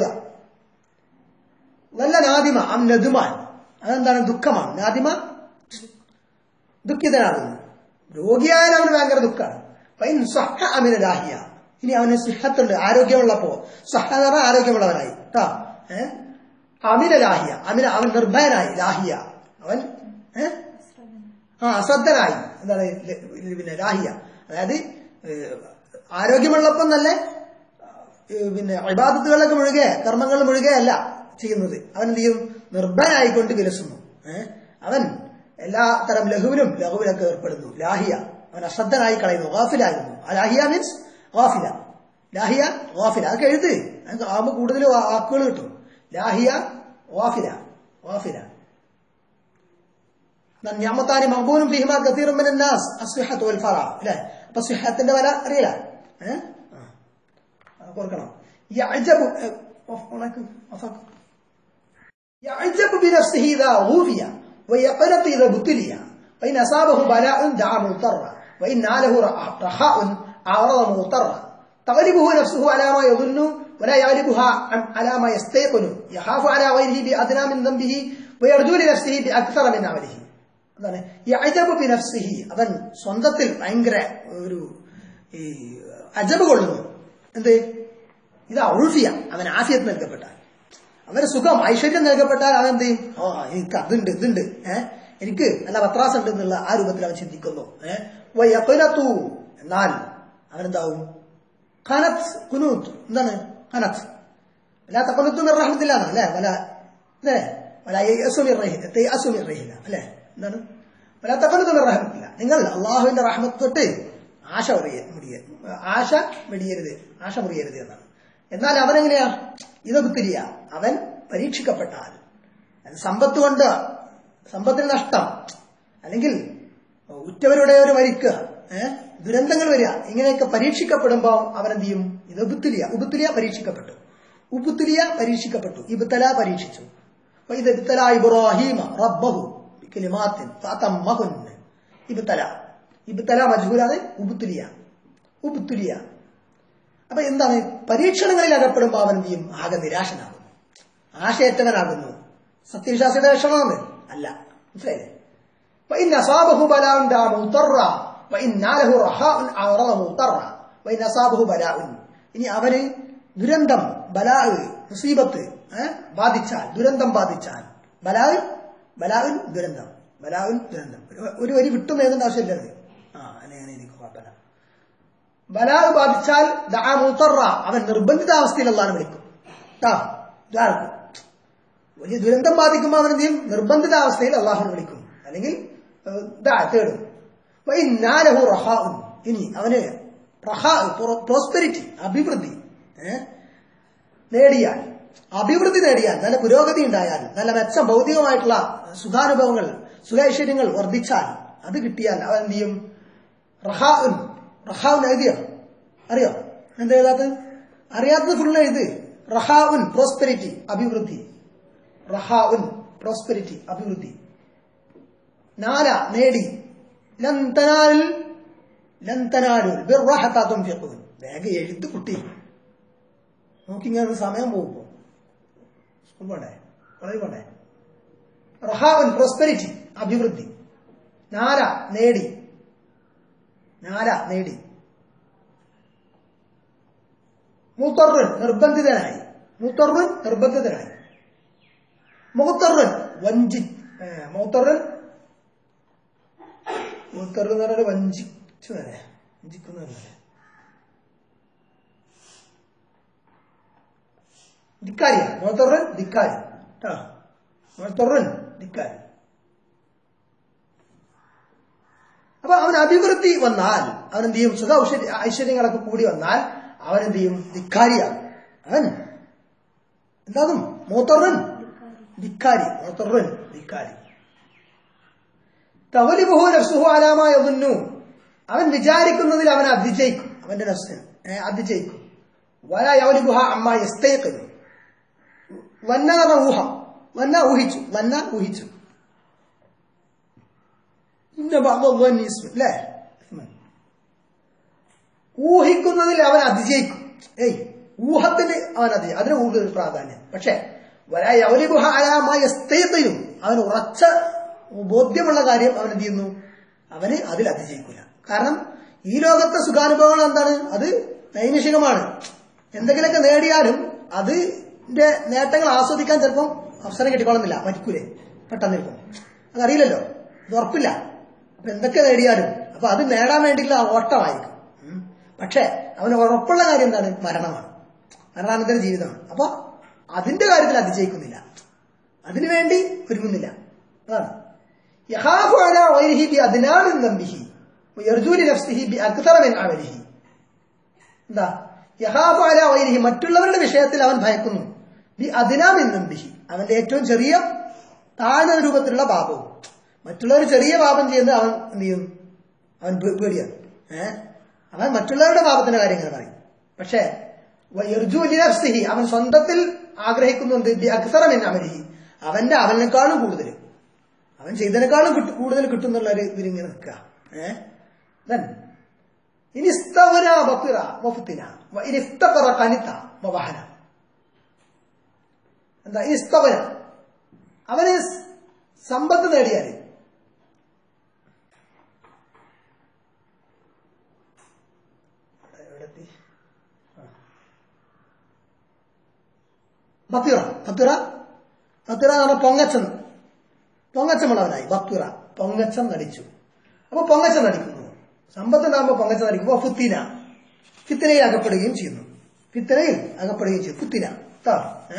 വല്ല നാദിമ അവൻ നദുമാൻ അതെന്താണ് ദുഃഖമാണ് നാദിമ ദുഃഖിതനാകുന്നു രോഗിയായാൽ അവന് ഭയങ്കര ദുഃഖമാണ് ഫൈൻ സഹ അമിന ലാഹിയ ഇനി അവന് സിഹത്തുണ്ട് ആരോഗ്യമുള്ളപ്പോ സഹ എന്ന് പറഞ്ഞാൽ ആരോഗ്യമുള്ളവനായി കേട്ടോ ഏഹ് അമിന ലാഹിയ അമിന അവൻ നിർഭയനായി ലാഹിയ അവൻ ഏഹ് ആ അശ്രദ്ധനായി എന്താണ് ല- പിന്നെ ലാഹിയ അതായത് ഏഹ്, ആരോഗ്യമുള്ളപ്പം നല്ല ഏഹ്, പിന്നെ ഇബാദത്തുകളിലൊക്കെ മുഴുകെ കർമ്മങ്ങളിൽ മുഴുകെയല്ല ചെയ്യുന്നത് അവൻ എന്ത് ചെയ്യും നിർഭയനായിക്കൊണ്ട് വിലസുന്നു ഏഹ് അവൻ എല്ലാ തരം ലഘുവിലും ലഘുവിലൊക്കെ ഏർപ്പെടുന്നു ലാഹിയ അവൻ അശ്രദ്ധനായി കളയുന്നു ഗാഫിലായിരുന്നു ആ ലാഹിയ മീൻസ് ഗാഫില ലാഹിയ ഗാഫില അതൊക്കെ എഴുത് അതൊക്കെ ആകുമ്പോൾ കൂടുതൽ വാ- വാക്കുകൾ കിട്ടും ലാഹിയ ഗാഫില ഗാഫില ഞാമത്താനി മഹബൂനും ഫിഹിമ കസീറും മിനൻ നാസ് അസ്വിഹത്ത് വൽ ഫറ അല്ലേ അപ്പൊ സ്വിഹത്തിന്റെ വില അറിയില്ല ഏഹ് ഓർക്കണം യഅജബു ഏ, ഓഫ് ഓണാക്ക്, ഓഫാക്ക്. يعجب بنفسه إذا غوفي ويقنط إذا ابتلي فإن أصابه بلاء دعا مضطرا وإن ناله رخاء أعرض مضطرا تغلبه نفسه على ما يظن ولا يغلبها عن- على ما يستيقن يخاف على غيره بأدنى من ذنبه ويرجو لنفسه بأكثر من عمله അതാണ് യഅജബു ബിനഫ്സിഹി അവൻ സ്വന്തത്തിൽ ഭയങ്കര ഒരു ഈ അജബ് കൊള്ളുന്നു എന്ത് ഇത് ഔൾഫിയ അവൻ ആഫിയത്ത് നൽകപ്പെട്ടാൽ അവന് സുഖം ഐശ്വര്യം നൽകപ്പെട്ടാൽ അവൻ എന്ത് ചെയ്യും ഓ എനിക്ക് അതുണ്ട് ഇതുണ്ട് ഏഹ് എനിക്ക് നല്ല പത്രാസ് ഉണ്ട് എന്നുള്ള ആ രൂപത്തിൽ അവൻ ചിന്തിക്കുന്നു ഏഹ് വയപ്പനത്തു എന്നാൽ അവനെന്താവും ഖനത്ത് കുനൂത്ത് എന്താണ് ഖനത്ത് വല തഖനത്തു മിർ റഹ്മത്തില്ലാ അല്ലേ വല അല്ലേ വല യയസു മിർ റഹി തയഅസു മിർ റഹില്ല അല്ലേ എന്താണ് വല തഖനത്തു മിർ റഹ്മത്തില്ല നിങ്ങൾ അള്ളാഹുവിന്റെ റഹ്മത്ത് തൊട്ട് ആശ മുറിയ മുറിയ ആശ വെടിയരുത് ആശ മുറിയരുത് എന്നാണ് എന്നാൽ അവനെങ്ങനെയാ ഇതൊത്തിരിയ അവൻ പരീക്ഷിക്കപ്പെട്ടാൽ അത് സമ്പത്ത് കൊണ്ട് സമ്പത്തിന് നഷ്ടം അല്ലെങ്കിൽ ഉറ്റവരുടെ ഒരു വരിക്ക് ഏഹ് ദുരന്തങ്ങൾ വരിക ഇങ്ങനെയൊക്കെ പരീക്ഷിക്കപ്പെടുമ്പോൾ അവനെന്ത് ചെയ്യും ഇത് ഉബുത്തുലിയ ഉബുത്തുലിയ പരീക്ഷിക്കപ്പെട്ടു ഉബുത്തുലിയ പരീക്ഷിക്കപ്പെട്ടു ഇബുത്തല പരീക്ഷിച്ചു അപ്പൊ ഇത് ഇബ്തല ഇബ്രാഹിമ റബ്ബഹു ബികലിമാത്തിൻ ഫഅതമ്മഹുൻ ഇബ്തല ഇബ്തല മജ്ഹൂലാണ് ഉബുത്തുലിയ ഉബുത്തുലിയ അപ്പൊ എന്താണ് പരീക്ഷണങ്ങളിൽ അകപ്പെടുമ്പോൾ അവൻ എന്ത് ചെയ്യും ആകെ നിരാശനാകുന്നു ആശയറ്റവനാകുന്നു സത്യവിശ്വാസിയുടെ ലക്ഷണമാണ് അല്ല മനസ്സിലായില്ലേ وإن أصابه بلاء دعا مضطرا وإن ناله رخاء أعرض مضطرا وإن أصابه بلاء ഇനി അവന് ദുരന്തം ബലാ മുസീബത്ത് ഏഹ് ബാധിച്ചാൽ ദുരന്തം ബാധിച്ചാൽ ബലാ ബലാവിൻ ദുരന്തം ബലാവിൻ ദുരന്തം ഒരു- ഒരു വരി വിട്ടും എഴുതേണ്ട ആവശ്യമില്ല അത് ആ അങ്ങനെ എനിക്ക് കുഴപ്പമില്ല ബലാവ് ബാധിച്ചാൽ ദാ മുത്തറ അവൻ നിർബന്ധിതാവസ്ഥയിൽ അള്ളാഹ് വിളിക്കും ട്ടാ ഇതാർക്കും വലിയ ദുരന്തം ബാധിക്കുമ്പോൾ അവൻ എന്ത് ചെയ്യും നിർബന്ധിതാവസ്ഥയിൽ അള്ളാഹുനെ വിളിക്കും അല്ലെങ്കിൽ ഏഹ്, ദാ തേടും വൈ നാലഹു റഹാഉൻ ഇനി അവന് പ്രോസ്പെരിറ്റി അഭിവൃദ്ധി ഏ? നേടിയാൽ അഭിവൃദ്ധി നേടിയാൽ നല്ല പുരോഗതി ഉണ്ടായാൽ നല്ല മെച്ചം ഭൗതികമായിട്ടുള്ള സുഖാനുഭവങ്ങൾ സുഖൈശ്വര്യങ്ങൾ വർദ്ധിച്ചാൽ അത് കിട്ടിയാൽ അവൻ എന്ത് ചെയ്യും റഹാഉൻ റഹാഉൻ എഴുതിയോ അറിയോ എന്താ എഴുതാത്തത് അറിയാത്തത് ഫുള്ള് എഴുത് റഹാഉൻ പ്രോസ്പെരിറ്റി അഭിവൃദ്ധി റഹാഉൻ പ്രോസ്പെരിറ്റി അഭിവൃദ്ധി നാല നേടി ലന്തനാൽ ലന്തനാലുൽ ബിർറഹത്താത്തും ഫിഖുൻ വേഗം എഴുത്ത് കുട്ടി നോക്കിങ്ങനെ സമയം പോകും ഇപ്പൊ. സ്കൂൾ പോണ്ടേ കോളേജ് പോണ്ടേ റഹാവൻ പ്രോസ്പെരിറ്റി അഭിവൃദ്ധി നാല നേടി നാല നേടി മൂത്തറുൻ നിർബന്ധിതനായി മൂത്തറുൻ നിർബന്ധിതനായി മുഖത്തറുൻ വഞ്ചി മൂത്തറുൻ മൂത്തറു എന്ന് പറഞ്ഞാൽ വഞ്ചിച്ചു തന്നെ വഞ്ചിക്കുന്നു തന്നെ ധിക്കാരിയാണ് മുഴത്തൊറൻ ധിക്കാരി കേട്ടോ മുഴത്തൊറൻ ധിക്കാരി അപ്പൊ അവൻ അഭിവൃദ്ധി വന്നാൽ അവൻ എന്ത് ചെയ്യും സുഖ ഔഷധ ഐശ്വര്യങ്ങളൊക്കെ കൂടി വന്നാൽ അവൻ എന്ത് ചെയ്യും ധിക്കാരിയാണ് അവൻ എന്താകും മൂത്തൊറൻ ധിക്കാരി മൂത്തൊറൻ ധിക്കാരി തവലിബുഹു നഫ്സുഹു അലാമായ ഒന്നു അവൻ വിചാരിക്കുന്നതിൽ അവൻ അതിജയിക്കും അവന്റെ നഫ്സിന് ഏ, അതിജയിക്കും വല യവലിബുഹ അമ്മ എസ്തേക്കുന്നു വന്ന എന്ന് പറഞ്ഞ ഊഹം വന്ന ഊഹിച്ചു വന്ന ഊഹിച്ചു ഇന്ന ഭാഗം അല്ലേ ഊഹിക്കുന്നതിൽ അവൻ അതിജയിക്കും ഏയ് ഊഹത്തിന് അവൻ അതി അതിന് കൂടുതൽ പ്രാധാന്യം പക്ഷേ വരായ അവലിബുഹ അലാമായ സ്ഥയത്തിലും അവൻ ഉറച്ച ബോധ്യമുള്ള കാര്യം അവൻ എന്ത് ചെയ്യുന്നു അവന് അതിൽ അതിജയിക്കില്ല കാരണം ഈ ലോകത്തെ സുഖാനുഭവങ്ങൾ എന്താണ് അത് നൈമിഷികമാണ് എന്തെങ്കിലുമൊക്കെ നേടിയാലും അതിന്റെ നേട്ടങ്ങൾ ആസ്വദിക്കാൻ ചിലപ്പം അവസരം കിട്ടിക്കോളുന്നില്ല മരിക്കൂലേ പെട്ടെന്ന് നിൽക്കും അതറിയില്ലല്ലോ ഇത് ഉറപ്പില്ല അപ്പൊ എന്തൊക്കെ നേടിയാലും അപ്പൊ അത് നേടാൻ വേണ്ടിയിട്ടുള്ള ഓട്ടമായിരിക്കും ഉം. പക്ഷേ അവന് ഉറപ്പുള്ള കാര്യം എന്താണ് മരണമാണ് മരണാനന്തര ജീവിതമാണ് അപ്പൊ അതിന്റെ കാര്യത്തിൽ അതിജയിക്കുന്നില്ല അതിനുവേണ്ടി ഒരുങ്ങുന്നില്ല അതാണ് യഹാഫു അലാ വൈരിഹി ബി അദ്നാമിൻ ദംബിഹി വയർജൂ ലി നഫ്സിഹി ബി അക്തറ മിൻ അമലിഹി എന്താ യഹാഫു അലാ വൈരിഹി മറ്റുള്ളവരുടെ വിഷയത്തിൽ അവൻ ഭയക്കുന്നു ബി അദ്നാമിൻ ദംബിഹി അവന്റെ ഏറ്റവും ചെറിയ താഴ്ന്ന രൂപത്തിലുള്ള പാപവും മറ്റുള്ളവർ ചെറിയ പാപം ചെയ്യുന്നത് അവൻ എന്ത് ചെയ്യും അവൻ പേ- പേടിയാണ് ഏഹ് അവൻ മറ്റുള്ളവരുടെ പാപത്തിന്റെ കാര്യം ഇങ്ങനെ പറയും പക്ഷേ വയർജൂ ലി നഫ്സിഹി അവൻ സ്വന്തത്തിൽ ആഗ്രഹിക്കുന്നുണ്ട് ബി അക്സറ മിൻ അമലിഹി അവന്റെ അവനേക്കാളും കൂടുതൽ അവൻ ചെയ്തതിനേക്കാളും കിട്ടു കൂടുതൽ കിട്ടുന്നുള്ള ഒരു ഇതിലിങ്ങനെ നിൽക്കുക ഏഹ് Then, ഇനി ഇസ്തവന ബത്തിറ വഫുത്തിന വ ഇനി ഇഫ്തഖറ കനിത വവഹന എന്താ ഇസ്തവന അവന് സ് സമ്പത്ത് നേടിയാല് എവിടെത്തി? ആ. ബത്തിറ ബത്തിറ ബത്തിറ എന്ന് പറഞ്ഞാൽ പൊങ്ങച്ചം പൊങ്ങച്ചമുള്ളവനായി ബത്തുറ പൊങ്ങച്ചം നടിച്ചു അപ്പൊ പൊങ്ങച്ചം നടിക്കുന്നു സമ്പത്തുണ്ടാകുമ്പോൾ പൊങ്ങച്ചം നടിക്കുമ്പോൾ ഫുത്തിന ഫിത്തിനയിൽ അകപ്പെടുകയും ചെയ്യുന്നു ഫിത്തിനയിൽ അകപ്പെടുകയും ചെയ്യും ഫുത്തിന ട്ടോ. ഏ?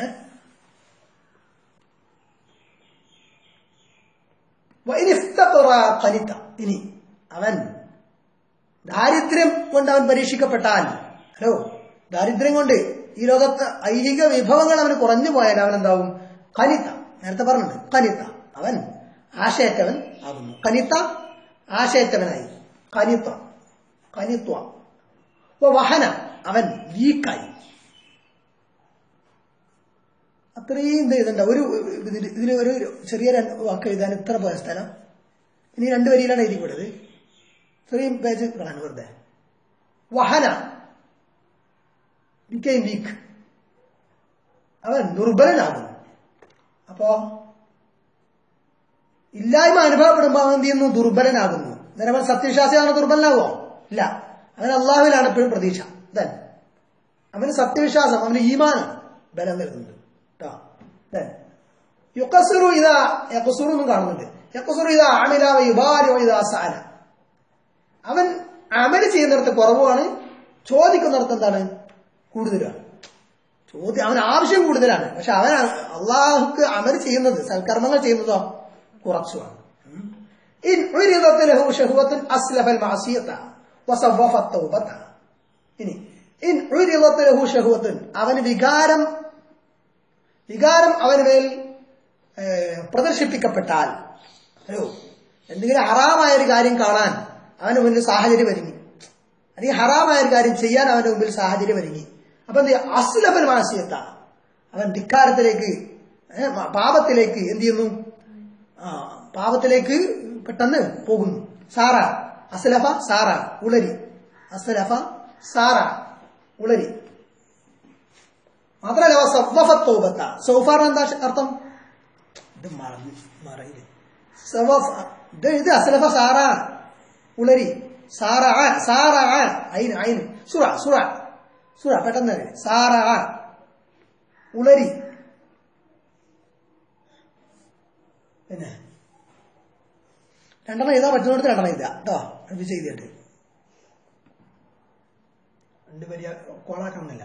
വഇനി ഇഫ്തഖറ ഖനിത. ഇനി അവൻ ദാരിദ്ര്യം കൊണ്ട് അവൻ പരീക്ഷിക്കപ്പെട്ടാൽ ഹലോ ദാരിദ്ര്യം കൊണ്ട് ഈ ലോകത്ത് ഐഹിക വിഭവങ്ങൾ അവന് കുറഞ്ഞു പോയാൽ അവൻ എന്താവും കനിത്ത നേരത്തെ പറഞ്ഞിട്ടുണ്ട് കനിത്ത അവൻ ആശയറ്റവൻ ആകുന്നു കനിത്ത ആശയറ്റവനായി കനിത്വ കനിത്വ അപ്പൊ വഹന അവൻ വീക്കായി അത്രയും ഇത് ഇതുണ്ട് ഒരു ഇതില് ഇതില് ഒരു ചെറിയ രണ്ട് വാക്ക് എഴുതാൻ ഇത്ര പോയ സ്ഥലം ഇനി രണ്ട് വരിയിലാണ് എഴുതിക്കൂടത് ഇത്രയും പേജ് കാണാൻ വെറുതെ വഹന became weak അവൻ ദുർബലനാകുന്നു അപ്പോ ഇല്ലായ്മ അനുഭവപ്പെടുമ്പോൾ അവൻ എന്ത് ചെയ്യുന്നു ദുർബലനാകുന്നു അന്നേരം അവൻ സത്യവിശ്വാസിയാണ് ദുർബലനാകുമോ ഇല്ല അവൻ അള്ളാഹുവിലാണ് എപ്പോഴും പ്രതീക്ഷ ദൻ അവന് സത്യവിശ്വാസം അവന് ഈമാനം ബലം നൽകുന്നുണ്ട് കേട്ടോ ദൻ യുക്കസുറു ഇതാ യക്കുസുറു എന്നും കാണുന്നുണ്ട് യക്കുസുറു ഇതാ അമിലാവ യുബാരി ഇതാ സാന അവൻ അമല് ചെയ്യുന്നിടത്ത് കുറവാണ് ചോദിക്കുന്നിടത്ത് എന്താണ് കൂടുതലാണ് ചോദ്യം അവൻ ആവശ്യം കൂടുതലാണ് പക്ഷെ അവൻ അള്ളാഹുക്ക് അമൽ ചെയ്യുന്നത് സൽക്കർമ്മങ്ങൾ ചെയ്യുന്നതോ കുറച്ചുമാണ് ഇൻ ഉരിദത്ത് ലഹു ശഹ്വത്തുൻ അസ്ലഫൽ മഅസിയത വസവ്വഫ തൗബത ഇനി ഇൻ ഉരിളത്ത് ലഹു ഷഹുവത്തുൻ അവന് വികാരം വികാരം അവന് മേൽ ഏഹ്, പ്രദർശിപ്പിക്കപ്പെട്ടാൽ ഹലോ എന്തെങ്കിലും ഹറാമായ ഒരു കാര്യം കാണാൻ അവന് മുന്നിൽ സാഹചര്യം ഒരുങ്ങി അല്ലെങ്കിൽ ഹറാമായ ഒരു കാര്യം ചെയ്യാൻ അവന്റെ മുമ്പിൽ സാഹചര്യം ഒരുങ്ങി അപ്പൊ എന്ത് ചെയ്യും? അസ്ലഫൽ മാനസികത്താണ് അവൻ ധിക്കാരത്തിലേക്ക് ഏഹ്, മ- പാപത്തിലേക്ക് എന്ത് ചെയ്യുന്നു ആ പാപത്തിലേക്ക് പെട്ടെന്ന് പോകുന്നു സാറ അസ്ലഫ സാറ ഉളരി അസ്ലഫ സാറ ഉളരി മാത്രമല്ല സവ്വഫത്തോബത്ത സൗഫാർ എന്താ അർത്ഥം ഇത് മറന്നു മറയില്ല സവഫ് ഇത് ഇത് അസ്ലഫ സാറ ഉളരി സാറ സാറ അയിന് അയിന് സുറ സുറ സുറ പെട്ടെന്ന് വരെ. സാറ ഉളരി പിന്നെ രണ്ടെണ്ണം എഴുതാൻ പറ്റുന്നിടത്ത് രണ്ടെണ്ണം എഴുതുക കേട്ടോ അടുപ്പിച്ച് എഴുതിയിട്ട് രണ്ട് വലിയ കോളാക്കണമെന്നില്ല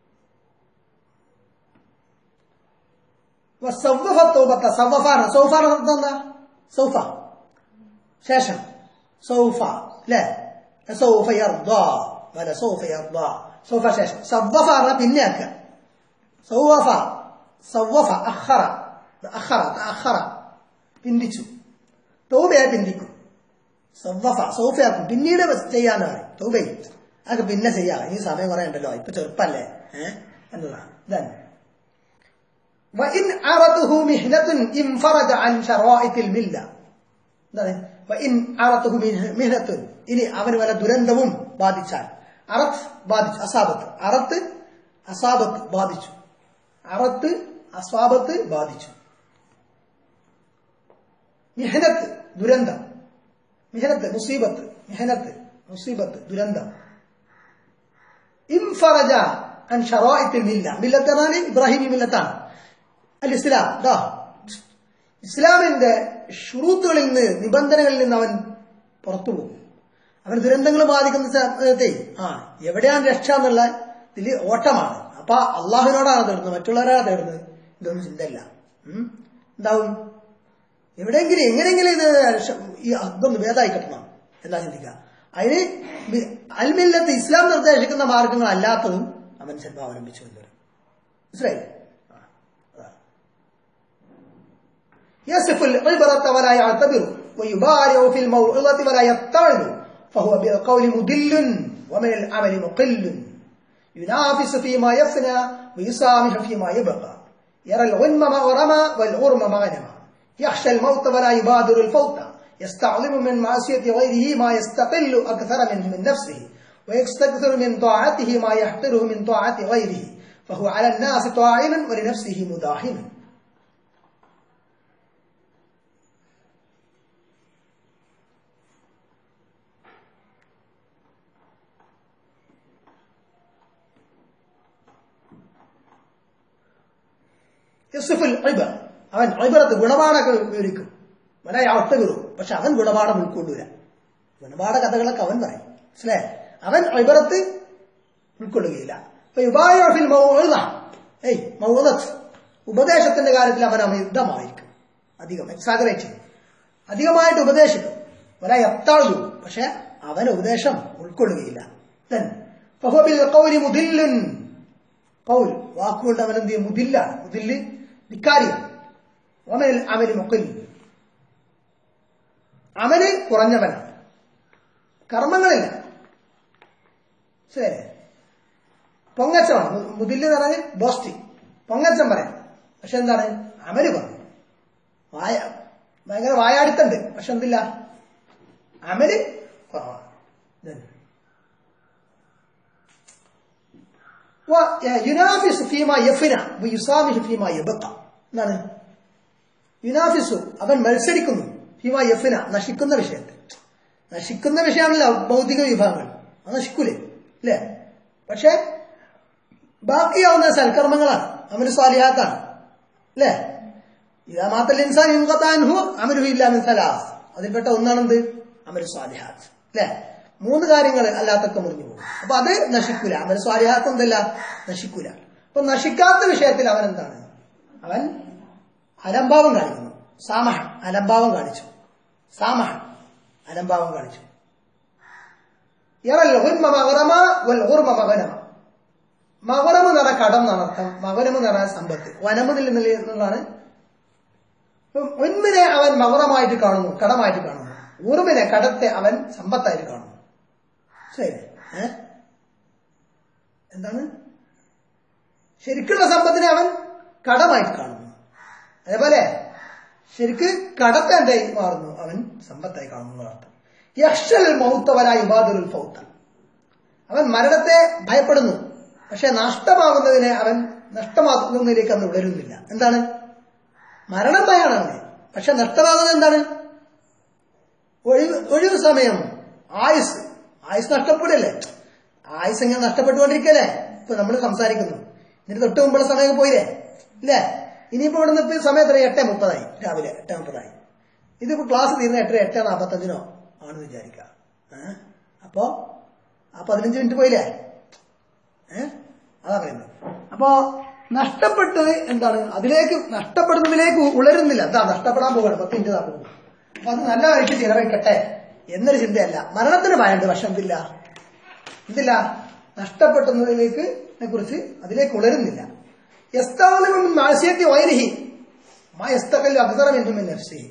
സൗഫത്തോപത്ത സൗഫാണ് സൗഫാണ് അർത്ഥം എന്താ സൗഫ ശേഷം സൗഫ അല്ലേ സൗഫ യർദാ വല സൗഫ യർദാ സൗഫ ശേഷം സവ്വഫ പിന്നെ ആക്കുക സൗവഫ സവ്വഫ അഖറ അഖറ അഖറ പിന്തിച്ചു തൗബയെ പിന്തിക്കും സവ്വഫ സൗഫയാക്കും പിന്നീട് ചെയ്യാന്ന് പറയും തൗബയും അതൊക്കെ പിന്നെ ചെയ്യാം ഇനി സമയം കുറെ ഉണ്ടല്ലോ ഇപ്പൊ ചെറുപ്പല്ലേ ഏഹ് എന്നതാണ് ഇതന്നെ وإن عرضه مهنة انفرج عن شرائط الملة എന്താണ് وإن عرضه مهنة ഇനി അവന് വല്ല ദുരന്തവും ബാധിച്ചാൽ അറത്ത് ബാധിച്ചു അസാബത്ത് അറത്ത് അസാബത്ത് ബാധിച്ചു അറത്ത് അസ്വാബത്ത് ബാധിച്ചു മിഹനത്ത് ദുരന്തം മിഹനത്ത് മുസീബത്ത് മിഹനത്ത് മുസീബത്ത് ദുരന്തം ഇംഫറജ അൻ ഷറായിത്തിൽ മില്ല മില്ലത്ത് പറഞ്ഞാൽ ഇബ്രാഹിമി മില്ലത്താണ് അൽ ഇസ്ലാം ദാ ഇസ്ലാമിന്റെ ഷുറൂത്തുകളിൽ നിന്ന് നിബന്ധനകളിൽ നിന്ന് അവൻ പുറത്തു പോകും അവൻ ദുരന്തങ്ങൾ ബാധിക്കുന്ന സമയത്തെ ആ എവിടെയാണ് രക്ഷ എന്നുള്ള ഇതില് ഓട്ടമാണ് അപ്പൊ അള്ളാഹുവിനോടാണ് തേടുന്നത് മറ്റുള്ളവരാണ് തേടുന്നത് ഇതൊന്നും ചിന്തയില്ല ഉം? എന്താവും എവിടെയെങ്കിലും എങ്ങനെയെങ്കിലും ഇത് രക്ഷ- ഈ ഇതൊന്ന് ഭേദമായി കിട്ടണം എന്താ ചിന്തിക്കുക അതിന് ബി- അൽമില്ലത്ത് ഇസ്ലാം നിർദ്ദേശിക്കുന്ന മാർഗങ്ങൾ അല്ലാത്തതും അവൻ ചിലപ്പോൾ അവലംബിച്ചു കൊണ്ടുവരും മനസ്സിലായില്ലേ ആ, അതാണ്. يصف العبرة ولا يعتبر ويبارع في الموعظة ولا يتعظ فهو بالقول مدل ومن العمل مقل ينافس فيما يفنى ويسامح فيما يبقى يرى الغنم مغرما والغرم مغنما يخشى الموت ولا يبادر الفوت يستعظم من معصية غيره ما يستقل أكثر منه من نفسه ويستكثر من طاعته ما يحقره من طاعة غيره فهو على الناس طاعن ولنفسه مداهن യസുഫുൽ ഐബർ അവൻ ഐബറത്ത് ഗുണപാഠങ്ങൾ വിവരിക്കും അവനെ അർത്ഥവിറും പക്ഷെ അവൻ ഗുണപാഠം ഉൾക്കൊള്ളൂല ഗുണപാഠ കഥകളൊക്കെ അവൻ പറയും മനസ്സിലേ അവൻ ഐബറത്ത് ഉൾക്കൊള്ളുകയില്ല അപ്പൊ യുബായോഫിൽ മൗഅദ ഏയ് മൗഅദത്ത് ഉപദേശത്തിന്റെ കാര്യത്തിൽ അവൻ അമിതമായിരിക്കും അധികം എക്സാഗറേറ്റ് ചെയ്യും അധികമായിട്ട് ഉപദേശിക്കും വല എത്താളു പക്ഷെ അവൻ ഉപദേശം ഉൾക്കൊള്ളുകയില്ല Then, فهو بالقول مضل കൗൽ വാക്കുകൊണ്ട് അവൻ എന്ത് ചെയ്യും മുതില്ലാണ് മുതില് ധിക്കാരിയാണ് അവനിൽ അമല് മുക്കിൽ അമല് കുറഞ്ഞവനാണ് കർമ്മങ്ങളില്ല ശരി പൊങ്ങച്ചമാണ് മു- മുതില് എന്ന് പറഞ്ഞാൽ ബോസ്റ്റി പൊങ്ങച്ചം പറയാം പക്ഷെ എന്താണ് അമല് കുറഞ്ഞു വായ ഭയങ്കര വായാടിത്തണ്ട് പക്ഷെ എന്തില്ല അമല് കുറവാണ് ഇതന്നെ. യുനാഫിസ് ഫീമ യഫിന യുസാമിഹ് ഫീമ യബക്ക എന്താണ് യുനാഫിസു അവൻ മത്സരിക്കുന്നു ഫീമ യഫിന നശിക്കുന്ന വിഷയത്തിൽ നശിക്കുന്ന വിഷയമാണല്ലോ ഭൗതിക വിഭാഗങ്ങൾ അത് നശിക്കൂലേ അല്ലേ പക്ഷെ ബാക്കിയാവുന്ന സൽക്കർമ്മങ്ങളാണ് അമല് സ്വാലിഹാത്താണ് അല്ലേ ഇതാ മാത്രല്ല ഇൻസാൻ ഇൻകത്താൻഹു അമലു ഇല്ല മിൻ സലാസ് അതിൽപ്പെട്ട ഒന്നാണെന്ത് അമല് സ്വാലിഹാത്ത് അല്ലേ മൂന്ന് കാര്യങ്ങൾ അല്ലാത്തൊക്കെ മുറിഞ്ഞു പോകും അപ്പൊ അത് നശിക്കൂല അമൽ സ്വാലിഹാത്ത് എന്തല്ല നശിക്കൂല അപ്പൊ നശിക്കാത്ത വിഷയത്തിൽ അവൻ എന്താണ് അവൻ അലംഭാവം കാണിക്കുന്നു സാമഹ അലംഭാവം കാണിച്ചു സാമഹ അലംഭാവം കാണിച്ചു യറൽ ഗുൻമ മഗ്റമ വൽ ഗുർമ മഗനമ മകരമ് നിറ കടം നടത്തം മകരമ് നിറ സമ്പത്ത് വനമതിൽ നിന്നുള്ളതാണ് ഒന്നിനെ അവൻ മകറമായിട്ട് കാണുന്നു കടമായിട്ട് കാണുന്നു ഉറുമിനെ കടത്തെ അവൻ സമ്പത്തായിട്ട് കാണുന്നു ശരി ഏ എന്താണ് ശരിക്കുള്ള സമ്പത്തിനെ അവൻ കടമായിട്ട് കാണുന്നു അതേപോലെ ശരിക്ക് കടത്തെ എന്തായി മാറുന്നു അവൻ സമ്പത്തായി കാണുന്നു അർത്ഥം യക്ഷൽ മൗത്തവല ഇബാദുൽ ഫൗത്ത അവൻ മരണത്തെ ഭയപ്പെടുന്നു പക്ഷെ നഷ്ടമാകുന്നതിനെ അവൻ നഷ്ടമാകുന്നതിലേക്ക് അന്ന് ഉളരുന്നില്ല എന്താണ് മരണം ഭയാണ് അവന് പക്ഷെ നഷ്ടമാകുന്നത് എന്താണ് ഒഴിവ് ഒഴിവ് സമയം ആയുസ് ആയുസ് നഷ്ടപ്പെടല്ലേ ആയുസ് ഇങ്ങനെ നഷ്ടപ്പെട്ടുകൊണ്ടിരിക്കല്ലേ ഇപ്പൊ നമ്മൾ സംസാരിക്കുന്നു എന്നിട്ട് തൊട്ട് മുമ്പുള്ള സമയം പോയില്ലേ ഇല്ലേ ഇനിയിപ്പോ ഇവിടെ നിന്ന് സമയം എത്ര എട്ട് മുപ്പതായി രാവിലെ എട്ട് മുപ്പതായി ഇതിപ്പോ ക്ലാസ് തീർന്ന എട്ടര എട്ട് നാൽപ്പത്തഞ്ചിനോ ആണെന്ന് വിചാരിക്കുക ഏഹ് അപ്പോ ആ പതിനഞ്ച് മിനിറ്റ് പോയില്ലേ ഏഹ് അതാ പറയുന്നത് അപ്പോ നഷ്ടപ്പെട്ടത് എന്താണ് അതിലേക്ക് നഷ്ടപ്പെടുന്നതിലേക്ക് ഉളരുന്നില്ല എന്താ നഷ്ടപ്പെടാൻ പോകണം പത്ത് മിനിറ്റ് നടക്കുന്നു അപ്പൊ അത് നല്ല വഴിക്ക് ചിലവഴിക്കട്ടെ എന്നൊരു ചിന്തയല്ല മരണത്തിന് ഭയമുണ്ട് പക്ഷെ എന്തില്ല എന്തില്ല നഷ്ടപ്പെടുന്നതിലേക്ക് കുറിച്ച് അതിലേക്ക് ഉളരുന്നില്ല മാസിയത്തി വൈരഹി മാ എസ്തകല്ലു അക്തറമെന്നും നഫ്സിഹി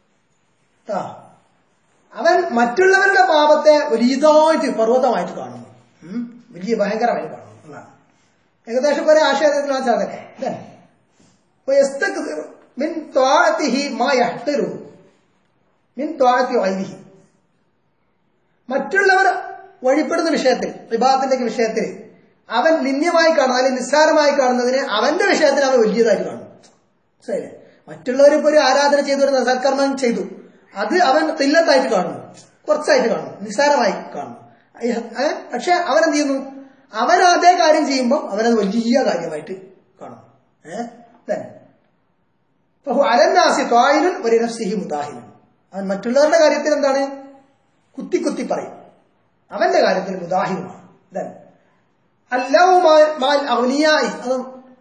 ആ അവൻ മറ്റുള്ളവരുടെ പാപത്തെ വലിയതായിട്ട് പർവ്വതമായിട്ട് കാണുന്നു ഉം. വലിയ ഭയങ്കരമായിട്ട് കാണുന്നു എന്നാണ് ഏകദേശം ഒരേ ആശയത്തിൽ മനസ്സിലാക്കട്ടെ ഇതന്നെ. ويستكثر من طاعته ما يحقره من طاعة غيره മറ്റുള്ളവർ വഴിപ്പെടുന്ന വിഷയത്തിൽ വിഭാഗത്തിന്റെ വിഷയത്തിൽ അവൻ നിന്ദ്യമായി കാണുന്ന അല്ലെങ്കിൽ നിസ്സാരമായി കാണുന്നതിനെ അവന്റെ വിഷയത്തിൽ അവൻ വലിയതായിട്ട് കാണും ശരി മറ്റുള്ളവർ ഇപ്പൊ ഒരു ആരാധന ചെയ്തു ഒരു സൽക്കർമ്മം ചെയ്തു അത് അവൻ തില്ലത്തായിട്ട് കാണുന്നു കുറച്ചായിട്ട് കാണുന്നു നിസ്സാരമായി കാണുന്നു ഏ? പക്ഷെ അവൻ എന്ത് ചെയ്യുന്നു അവൻ അതേ കാര്യം ചെയ്യുമ്പോൾ അവനത് വലിയ കാര്യമായിട്ട് കാണുന്നു ഏഹ് തന്നെ അലന്നാസി ത്വായിനും ഒരു നഫ്സിഹി മുദാഹിനും അവൻ മറ്റുള്ളവരുടെ കാര്യത്തിൽ എന്താണ് കുത്തി കുത്തി പറയും അവന്റെ കാര്യത്തിൽ മുദാഹിനുമാണ് തന്നെ അല്ലാവു മാൽ അവനിയായി അത്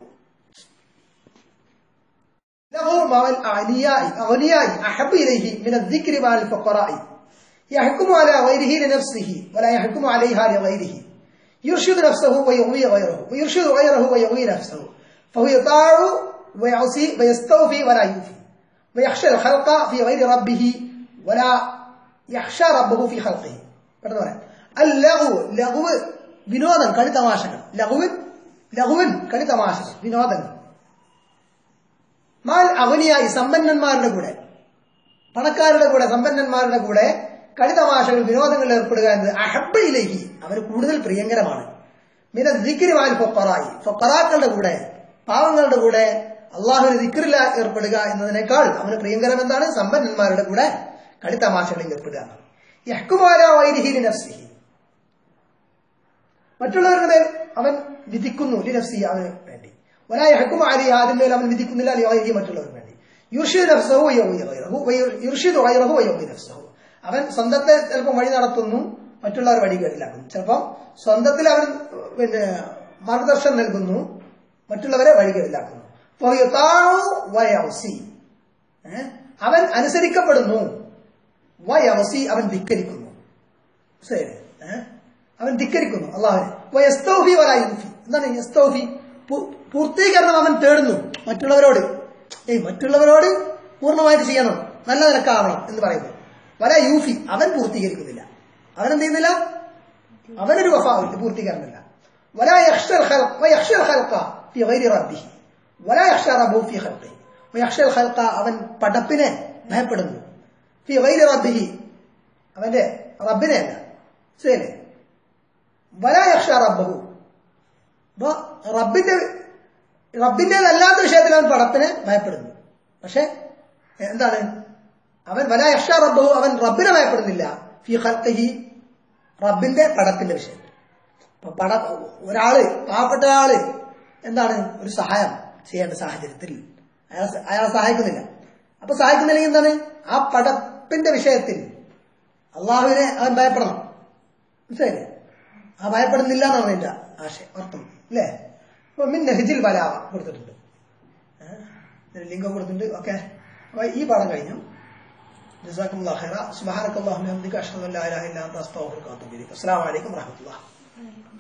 له مع الأغنياء أغنياء أحب إليه من الذكر مع الفقراء يحكم على غيره لنفسه ولا يحكم عليها لغيره يرشد نفسه ويغوي غيره ويرشد غيره ويغوي نفسه فهو يطاع ويعصي ويستوفي ولا يوفي ويخشى الخلق في غير ربه ولا يخشى ربه في خلقه പെട്ടെന്ന് പറയാം അല്ലഹു ലഘുവ് വിനോദം കളി തമാശകൾ ലഘുവിൻ ലഘുവിൻ കളി തമാശകൾ വിനോദങ്ങൾ മാൽ അവനിയായി സമ്പന്നന്മാരുടെ കൂടെ പണക്കാരുടെ കൂടെ സമ്പന്നന്മാരുടെ കൂടെ കളിതമാശകൾ വിനോദങ്ങളിൽ ഏർപ്പെടുക എന്നത് അഹബയിലേക്ക് അവന് കൂടുതൽ പ്രിയങ്കരമാണ് മിന ദിക്രിമാൽ ഫൊക്കറായി ഫൊക്കറാക്കളുടെ കൂടെ പാവങ്ങളുടെ കൂടെ അള്ളാഹുവിന് ദിക്റില ഏർപ്പെടുക എന്നതിനേക്കാൾ അവന് പ്രിയങ്കരം എന്താണ് സമ്പന്നന്മാരുടെ കൂടെ കളിത്തമാശകളിൽ ഏർപ്പെടുക യഹ്കുമാല വൈരിഹി നഫ്സിഹി മറ്റുള്ളവരുടെ മേൽ അവൻ വിധിക്കുന്നു ലിനഫ്സി അവന് വേണ്ടി ഒരാ യഹ്കും അലി ആദ്യമേൽ അവൻ വിധിക്കുന്നില്ല ലിവൈരി മറ്റുള്ളവർക്ക് വേണ്ടി യുർഷിദ് നഫ്സഹു യൗമി ഗൈറഹു യുർഷിദ് ഗൈറഹു യൗമി നഫ്സഹു അവൻ സ്വന്തത്തെ ചിലപ്പോൾ വഴി നടത്തുന്നു മറ്റുള്ളവർ വഴി കേട്ടിലാക്കുന്നു ചിലപ്പോൾ സ്വന്തത്തിൽ അവൻ പിന്നെ മാർഗദർശനം നൽകുന്നു മറ്റുള്ളവരെ വഴി കേട്ടിലാക്കുന്നു അവൻ അനുസരിക്കപ്പെടുന്നു വയവസി അവൻ ധിക്കരിക്കുന്നു ശരി ഏഹ് അവൻ ധിക്കരിക്കുന്നു അള്ളാഹുനെ യസ്തൗഫി വലായുഫി എന്താണ് യസ്തൗഫി പൂർത്തീകരണം അവൻ തേടുന്നു മറ്റുള്ളവരോട് ഏയ് മറ്റുള്ളവരോട് പൂർണ്ണമായിട്ട് ചെയ്യണം നല്ല നിലക്കാവണം എന്ന് പറയുന്നു വല യൂഫി അവൻ പൂർത്തീകരിക്കുന്നില്ല അവൻ എന്ത് ചെയ്യുന്നില്ല അവനൊരു വഫാവില്ല പൂർത്തീകരണമില്ല വല യക്ഷൽ യക്ഷൽ ഖൽഖ ഫി ഗൈരി റബ്ബിഹി വല യക്ഷ റബ്ബു ഫി ഖൽഖി വയക്ഷൽ ഖൽഖ അവൻ പടപ്പിനെ ഭയപ്പെടുന്നു ഫി ഗൈരി റബ്ബിഹി അവന്റെ റബ്ബിനെ അല്ല ശരി വല യക്ഷ റബ്ബഹു അപ്പൊ റബ്ബിന്റെ റബ്ബിന്റേതല്ലാത്ത വിഷയത്തിൽ അവൻ പടപ്പിനെ ഭയപ്പെടുന്നു പക്ഷെ എന്താണ് അവൻ വല യക്ഷ റബ്ബഹു അവൻ റബ്ബിനെ ഭയപ്പെടുന്നില്ല ഫി ഖൽഖിഹി റബ്ബിന്റെ പടത്തിന്റെ വിഷയത്തിൽ അപ്പൊ പട ഒരാള് പാവപ്പെട്ട ഒരാള് എന്താണ് ഒരു സഹായം ചെയ്യേണ്ട സാഹചര്യത്തിൽ അയാൾ അയാളെ സഹായിക്കുന്നില്ല അപ്പൊ സഹായിക്കുന്നില്ലെങ്കിൽ എന്താണ് ആ പടപ്പിന്റെ വിഷയത്തിൽ അള്ളാഹുവിനെ അവൻ ഭയപ്പെടണം മനസ്സിലായില്ലേ ആ ഭയപ്പെടുന്നില്ല എന്നാണ് എന്റെ ആശയം അർത്ഥം അല്ലേ അപ്പൊ മിൻ നെഹജിൽ ബലാവ കൊടുത്തിട്ടുണ്ട് ലിംഗം കൊടുത്തിട്ടുണ്ട് ഓക്കെ അപ്പൊ ഈ പാഠം കഴിഞ്ഞു جزاكم الله خيرا سبحانك اللهم وبحمدك اشهد ان لا اله الا انت استغفرك واتوب اليك السلام عليكم ورحمه الله